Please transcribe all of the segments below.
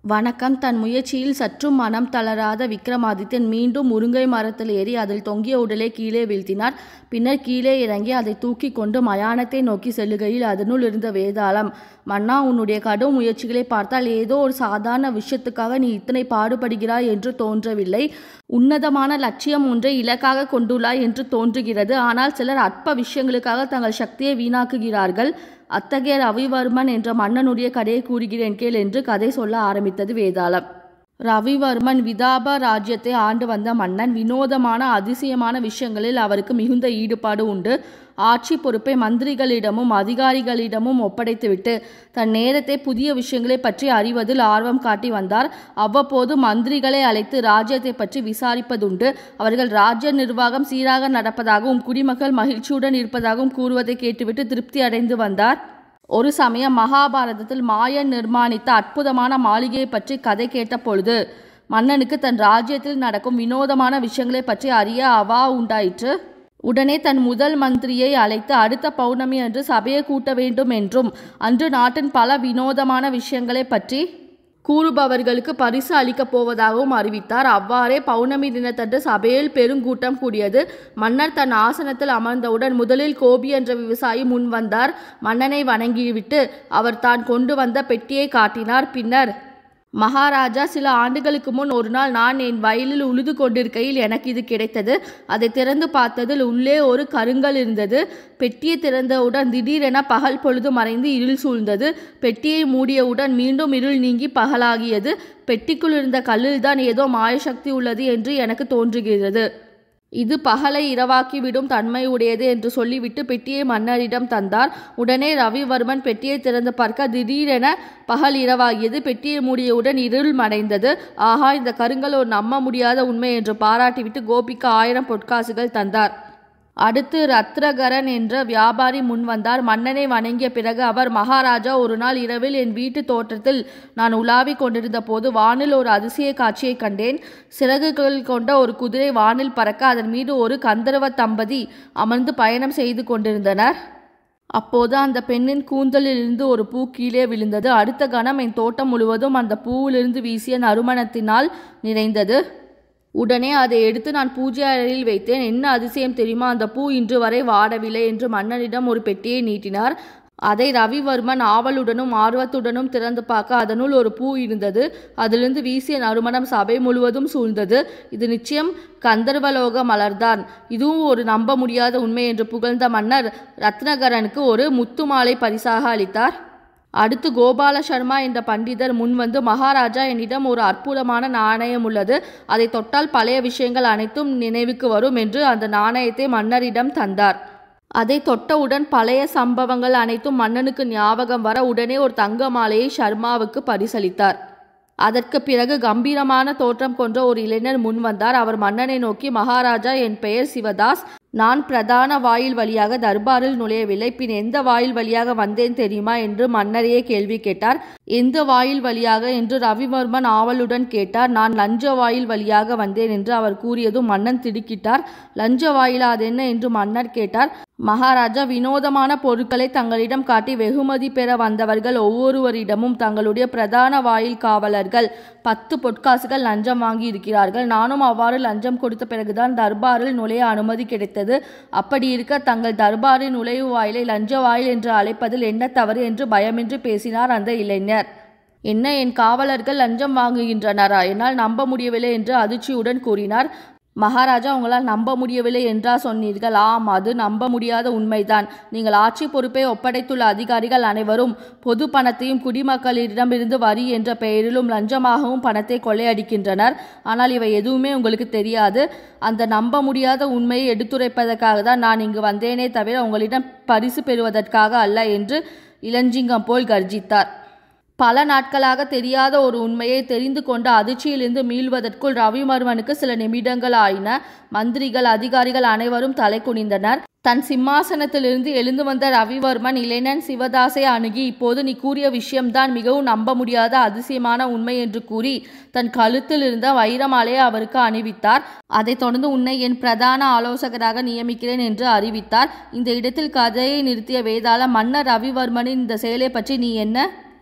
வணக்கம் தன் முயற்சியில் சற்றும் மனம் தளராத விக்ரமாதித்தன் மீண்டும் முருங்கை மரத்தில் ஏறி அதில் தொங்கிய உடலை கீழே வீழ்த்தினார் பின்னர் கீழே இறங்கி அதை தூக்கி கொண்டு மயானத்தை நோக்கி செல்லுகையில் அதனுள் இருந்த வேதாளம் மன்னா உன்னுடைய கடும் முயற்சிகளை பார்த்தால் ஏதோ ஒரு சாதாரண விஷயத்துக்காக நீ இத்தனை பாடுபடுகிறாய் என்று தோன்றவில்லை உன்னதமான லட்சியம் ஒன்றை இலக்காக கொண்டுள்ளாய் என்று தோன்றுகிறது ஆனால் சிலர் அற்ப விஷயங்களுக்காக தங்கள் சக்தியை வீணாக்குகிறார்கள் அத்தகைய ரவிவர்மன் என்ற மன்னனுடைய கதையை கூறுகிறேன் கேள் என்று கதை சொல்ல ஆரம்பித்தது வேதாளம் ரவிவர்மன் விதாப ராஜ்யத்தை ஆண்டு வந்த மன்னன் வினோதமான அதிசயமான விஷயங்களில் அவருக்கு மிகுந்த ஈடுபாடு உண்டு ஆட்சி பொறுப்பை மந்திரிகளிடமும் அதிகாரிகளிடமும் ஒப்படைத்துவிட்டு தன் நேரத்தை புதிய விஷயங்களை பற்றி அறிவதில் ஆர்வம் காட்டி வந்தார் அவ்வப்போது மந்திரிகளை அழைத்து ராஜ்யத்தை பற்றி விசாரிப்பதுண்டு அவர்கள் ராஜ்ய நிர்வாகம் சீராக நடப்பதாகவும் குடிமக்கள் மகிழ்ச்சியுடன் இருப்பதாகவும் கூறுவதை கேட்டுவிட்டு திருப்தி அடைந்து வந்தார் ஒரு சமயம் மகாபாரதத்தில் மாயன் நிர்மாணித்த அற்புதமான மாளிகையை பற்றி கதை கேட்ட பொழுது மன்னனுக்கு தன் ராஜ்யத்தில் நடக்கும் வினோதமான விஷயங்களை பற்றி அறிய அவா உண்டாயிற்று உடனே தன் முதல் மந்திரியை அழைத்து அடுத்த பௌர்ணமி அன்று சபையை கூட்ட வேண்டும் என்றும் அன்று நாட்டின் பல வினோதமான விஷயங்களை பற்றி கூறுபவர்களுக்கு பரிசு அளிக்கப் போவதாகவும் அறிவித்தார் அவ்வாறே பௌர்ணமி தினத்தன்று சபையில் பெருங்கூட்டம் கூடியது மன்னர் தன் ஆசனத்தில் அமர்ந்தவுடன் முதலில் கோபி என்ற விவசாயி முன் வந்தார் மன்னனை வணங்கிவிட்டு அவர் தான் கொண்டு வந்த பெட்டியை காட்டினார் பின்னர் மகாராஜா சில ஆண்டுகளுக்கு முன் ஒரு நாள் நான் என் வயலில் உழுது கொண்டிருக்கையில் எனக்கு இது கிடைத்தது அதை திறந்து பார்த்ததில் உள்ளே ஒரு கருங்கல் இருந்தது பெட்டியை திறந்தவுடன் திடீரென பகல் பொழுது மறைந்து இருள் சூழ்ந்தது பெட்டியை மூடியவுடன் மீண்டும் இருள் நீங்கி பகலாகியது பெட்டிக்குள் இருந்த கல்லில்தான் ஏதோ மாயசக்தி உள்ளது என்று எனக்கு தோன்றுகிறது இது பகலை இரவாக்கிவிடும் தன்மை உடையது என்று சொல்லிவிட்டு பெட்டியை மன்னரிடம் தந்தார் உடனே ரவிவர்மன் பெட்டியை திறந்து பார்க்க திடீரென பகல் இரவாகியது பெட்டியை மூடியவுடன் இருள் மறைந்தது ஆஹா இந்த கருங்கல் ஒரு நம்ப முடியாத உண்மை என்று பாராட்டிவிட்டு கோபிக்கு ஆயிரம் பொற்காசுகள் தந்தார் அடுத்து ரத்ரகரன் என்ற வியாபாரி முன் வந்தார் மன்னனை வணங்கிய பிறகு அவர் மகாராஜா ஒரு நாள் இரவில் என் வீட்டு தோட்டத்தில் நான் உலாவிக் கொண்டிருந்த போது வானில் ஒரு அதிசய காட்சியை கண்டேன் சிறகுகள் கொண்ட ஒரு குதிரை வானில் பறக்க அதன் மீது ஒரு கந்தர்வ தம்பதி அமர்ந்து பயணம் செய்து கொண்டிருந்தனர் அப்போது அந்த பெண்ணின் கூந்தலிலிருந்து ஒரு பூ கீழே விழுந்தது அடுத்த கணம் என் தோட்டம் முழுவதும் அந்த பூவிலிருந்து வீசிய நறுமணத்தினால் நிறைந்தது உடனே அதை எடுத்து நான் பூஜை அறையில் வைத்தேன் என்ன அதிசயம் தெரியுமா அந்த பூ இன்று வரை வாடவில்லை என்று மன்னனிடம் ஒரு பெட்டியை நீட்டினார் அதை ரவிவர்மன் ஆவலுடனும் ஆர்வத்துடனும் திறந்து பார்க்க அதனுள் ஒரு பூ இருந்தது அதிலிருந்து வீசிய நறுமணம் சபை முழுவதும் சூழ்ந்தது இது நிச்சயம் கந்தர்வலோக மலர்தான் இதுவும் ஒரு நம்ப முடியாத உண்மை என்று புகழ்ந்த மன்னர் ரத்னகரனுக்கு ஒரு முத்து மாலை பரிசாக அளித்தார் அடுத்து கோபால சர்மா என்ற பண்டிதர் முன்வந்து மகாராஜா என்னிடம் ஒரு அற்புதமான நாணயம் உள்ளது அதை தொட்டால் பழைய விஷயங்கள் அனைத்தும் நினைவுக்கு வரும் என்று அந்த நாணயத்தை மன்னரிடம் தந்தார் அதை தொட்டவுடன் பழைய சம்பவங்கள் அனைத்தும் மன்னனுக்கு ஞாபகம் வர உடனே ஒரு தங்க மாலையை சர்மாவுக்கு பரிசளித்தார் அதற்கு பிறகு கம்பீரமான தோற்றம் கொண்ட ஒரு இளைஞர் முன் வந்தார் அவர் மன்னனை நோக்கி மகாராஜா என் பெயர் சிவதாஸ் நான் பிரதான வாயில் வழியாக தர்பாரில் நுழையவில்லை பின் எந்த வாயில் வழியாக வந்தேன் தெரியுமா என்று மன்னரையே கேள்வி கேட்டார் எந்த வாயில் வழியாக என்று ரவிவர்மன் ஆவலுடன் கேட்டார் நான் லஞ்ச வாயில் வழியாக வந்தேன் என்று அவர் கூறியதும் மன்னன் திடுக்கிட்டார் லஞ்ச வாயிலா அதென்ன என்று மன்னர் கேட்டார் மகாராஜா வினோதமான பொருட்களை தங்களிடம் காட்டி வெகுமதி பெற வந்தவர்கள் ஒவ்வொருவரிடமும் தங்களுடைய பிரதான வாயில் காவலர்கள் பத்து பொற்காசுகள் லஞ்சம் வாங்கி இருக்கிறார்கள் நானும் அவ்வாறு லஞ்சம் கொடுத்த பிறகுதான் தர்பாரில் நுழைய அனுமதி கிடைத்தது அப்படி இருக்க தங்கள் தர்பாரின் நுழைவு வாயிலை லஞ்ச வாயில் என்று அழைப்பதில் என்ன தவறு என்று பயமின்றி பேசினார் அந்த இளைஞர் என்ன என் காவலர்கள் லஞ்சம் வாங்குகின்றனரா என்னால் நம்ப முடியவில்லை என்று அதிர்ச்சியுடன் கூறினார் மகாராஜா உங்களால் நம்ப முடியவில்லை என்றா சொன்னீர்கள் ஆம் அது நம்ப முடியாத உண்மைதான் நீங்கள் ஆட்சி பொறுப்பை ஒப்படைத்துள்ள அதிகாரிகள் அனைவரும் பொது பணத்தையும் குடிமக்களிடமிருந்து வரி என்ற பெயரிலும் லஞ்சமாகவும் பணத்தை கொள்ளையடிக்கின்றனர் ஆனால் இவை எதுவுமே உங்களுக்கு தெரியாது அந்த நம்ப முடியாத உண்மையை எடுத்துரைப்பதற்காக தான் நான் இங்கு வந்தேனே தவிர உங்களிடம் பரிசு பெறுவதற்காக அல்ல என்று இளஞ்சிங்கம் போல் கர்ஜித்தார் பல நாட்களாக தெரியாத ஒரு உண்மையை தெரிந்து கொண்ட அதிர்ச்சியிலிருந்து மீள்வதற்குள் ரவிவர்மனுக்கு சில நிமிடங்கள் ஆயின மந்திரிகள் அதிகாரிகள் அனைவரும் தலை குனிந்தனர் தன் சிம்மாசனத்திலிருந்து எழுந்து வந்த ரவிவர்மன் இளைஞன் சிவதாசை அணுகி இப்போது நீ கூறிய விஷயம்தான் மிகவும் நம்ப முடியாத அதிசயமான உண்மை என்று கூறி தன் கழுத்தில் இருந்த வைரமாலையை அவருக்கு அணிவித்தார் அதைத் தொடர்ந்து உன்னை என் பிரதான ஆலோசகராக நியமிக்கிறேன் என்று அறிவித்தார் இந்த இடத்தில் கதையை நிறுத்திய வேதாள மன்னர் ரவிவர்மனின் இந்த செயலை பற்றி நீ என்ன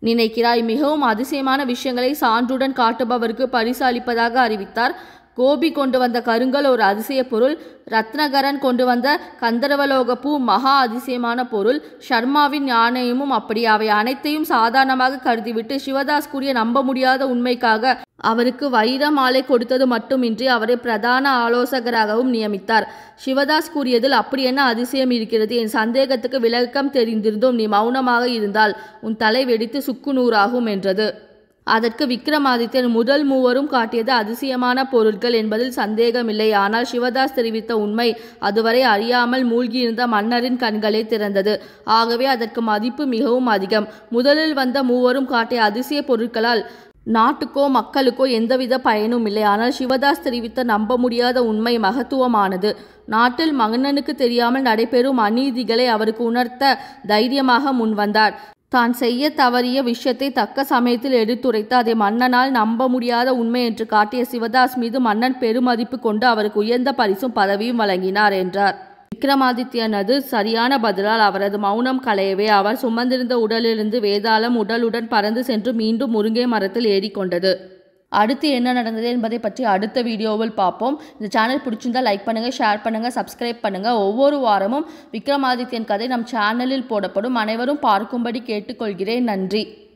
நினைக்கிறாய் மிகவும் அதிசயமான விஷயங்களை சான்றுடன் காட்டுபவருக்கு பரிசு அளிப்பதாக அறிவித்தார் கோபி கொண்டு வந்த கருங்கல் ஒரு அதிசய பொருள் ரத்னகரன் கொண்டு வந்த கந்தர்வலோக பூ மகா அதிசயமான பொருள் ஷர்மாவின் நாணயமும் அப்படி அவை அனைத்தையும் சாதாரணமாக கருதிவிட்டு சிவதாஸ் கூறிய நம்ப முடியாத உண்மைக்காக அவருக்கு வைர மாலை கொடுத்தது மட்டுமின்றி அவரை பிரதான ஆலோசகராகவும் நியமித்தார் சிவதாஸ் கூறியதில் அப்படி என்ன அதிசயம் இருக்கிறது என் சந்தேகத்துக்கு விளக்கம் தெரிந்திருந்தும் நீ மௌனமாக இருந்தால் உன் தலை வெடித்து சுக்கு நூறாகும் என்றது அதற்கு விக்ரமாதித்யன் முதல் மூவரும் காட்டியது அதிசயமான பொருட்கள் என்பதில் சந்தேகமில்லை ஆனால் சிவதாஸ் தெரிவித்த உண்மை அதுவரை அறியாமல் மூழ்கியிருந்த மன்னரின் கண்களை திறந்தது ஆகவே அதற்கு மதிப்பு மிகவும் அதிகம் முதலில் வந்த மூவரும் காட்டிய அதிசய பொருட்களால் நாட்டுக்கோ மக்களுக்கோ எந்தவித பயனும் இல்லை ஆனால் சிவதாஸ் தெரிவித்த நம்ப முடியாத உண்மை மகத்துவமானது நாட்டில் மன்னனுக்கு தெரியாமல் நடைபெறும் அநீதிகளை அவருக்கு உணர்த்த தைரியமாக முன்வந்தார் தான் செய்ய தவறிய விஷயத்தை தக்க சமயத்தில் எடுத்துரைத்து அதை மன்னனால் நம்ப முடியாத உண்மை என்று காட்டிய சிவதாஸ் மீது மன்னன் பெருமதிப்பு கொண்டு அவருக்கு உயர்ந்த பரிசும் பதவியும் வழங்கினார் என்றார் விக்ரமாதித்யனது சரியான பதிலால் அவரது மௌனம் களையவே அவர் சுமந்திருந்த உடலிலிருந்து வேதாளம் உடலுடன் பறந்து சென்று மீண்டும் முருங்கை மரத்தில் ஏறிக்கொண்டது அடுத்து என்ன நடந்தது என்பதை பற்றி அடுத்த வீடியோவில் பார்ப்போம் இந்த சேனல் பிடிச்சிருந்தா லைக் பண்ணுங்கள் ஷேர் பண்ணுங்கள் சப்ஸ்கிரைப் பண்ணுங்கள் ஒவ்வொரு வாரமும் விக்ரமாதித்யன் கதை நம் சேனலில் போடப்படும் அனைவரும் பார்க்கும்படி கேட்டுக்கொள்கிறேன் நன்றி